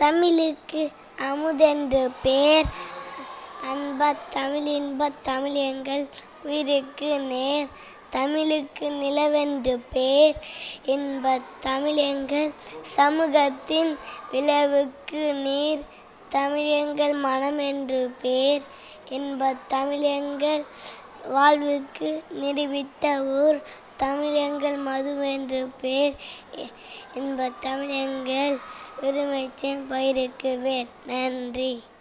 தமிழுக்கு அமுதென்று பேர் அன்பத் தமிழ் இன்பத் தமிழ் எங்கள் உயிருக்கு நேர் தமிழுக்கு நிலவென்று பேர் இன்பத் தமிழ் எங்கள் சமூகத்தின் விளைவுக்கு நீர் தமிழ் எங்கள் மனம் என்று பேர் இன்பத் தமிழ் எங்கள் வாழ்வுக்கு நிரூபித்த ஊர் தமிழ் எங்கள் மது என்று பேர் இ- இன்பத் தமிழ் எங்கள் உரிமைச்சின் பயிருக்கு வேர் நன்றி